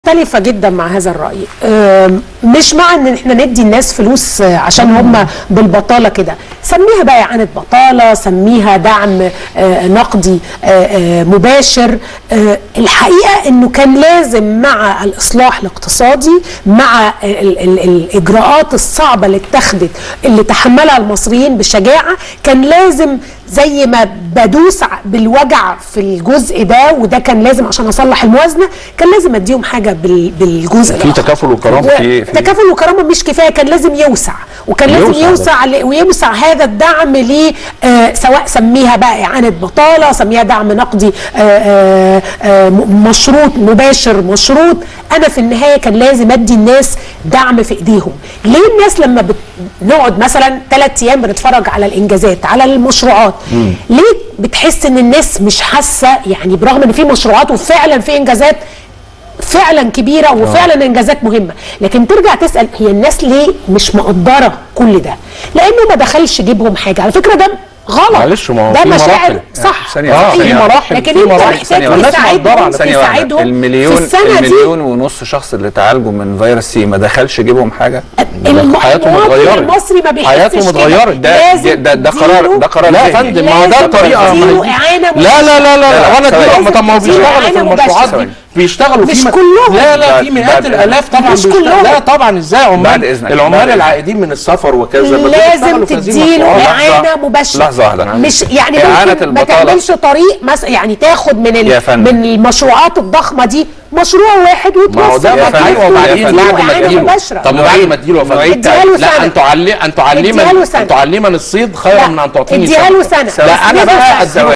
مختلفة جدا مع هذا الرأي أم، مش مع ان احنا ندي الناس فلوس آه، عشان هم بالبطالة كده سميها بقى إعانة بطالة سميها دعم آه، نقدي آه، آه، مباشر آه، الحقيقة انه كان لازم مع الإصلاح الاقتصادي مع ال- ال- الإجراءات الصعبة اللي اتخذت اللي تحملها المصريين بشجاعة كان لازم زي ما بدوس ع- بالوجع في الجزء ده وده كان لازم عشان اصلح الموازنه كان لازم اديهم حاجه بال- بالجزء في الآخر. تكافل وكرامة و- في- في- تكافل وكرامه مش كفايه كان لازم يوسع وكان لازم يوسع يوسع ل- ويوسع هذا الدعم ل آه، سواء سميها بقى اعانه بطاله سميها دعم نقدي آه، آه، آه، م- مشروط مباشر مشروط انا في النهايه كان لازم ادي الناس دعم في ايديهم ليه الناس لما بنقعد مثلا ثلاث ايام بنتفرج على الانجازات على المشروعات ليه بتحس ان الناس مش حاسه يعني برغم ان في مشروعات وفعلا في انجازات فعلا كبيره وفعلا انجازات مهمه لكن ترجع تسال هي الناس ليه مش مقدره كل ده لانه ما دخلش جيبهم حاجه على فكره ده غلط معلش، ما هو ده في مشاعر مراحل. صح ثانية صحيح. واحدة، ثانية واحدة. مراحل، لكن في انت مراحل. محتاج ثانية واحدة. الناس مقدرة تساعدهم على ثانية واحدة تساعدهم المليون في السنه المليون دي ونص شخص اللي تعالجوا من فيروس سي ما دخلش جيبهم حاجة الم- حياتهم المواطن اتغيرت. المصري ما بيحسش حياتهم كده. اتغيرت. ده لازم ده ده قرار تديله- ده قرار لا يا ذهني. فندم ما هو ده لازم طريقه تديله ما- إعانة لا لا لا لا لا، وانا ثواني. دول طب ما هو لازم بيشتغلوا في تديله المشروعات إعانة دي بيشتغلوا في مش م- كلهم. لا لا بعد- في مئات بعد- الالاف طبعا مش بيشتغلوا كلهم. لا طبعا ازاي بعد عمال إذنك، بعد العمال إذنك. العائدين من السفر وكذا ما لازم بيشتغلوا في هذه تديله المشروعات. اعانه لحظة. مباشره لحظة واحدة. مش يعني إعانة ممكن ما البطالة. تعملش طريق مثلا يعني تاخد من يا ال... فندم. من المشروعات الضخمه دي مشروع واحد ما هو وتوصل ده يا ما فندم، ايوه يا وبعدين فندم. بعد ما إعانة تديله مباشرة. طب وبعد ما تديله يا نعيد فندم اديها له لا سنة. ان تعلم ان اديها له تعلما سنة. ان تعلمني الصيد خيرا من ان تعطيني اديها له سمكة. سنه لا انا اديها له بقى سنة. اديله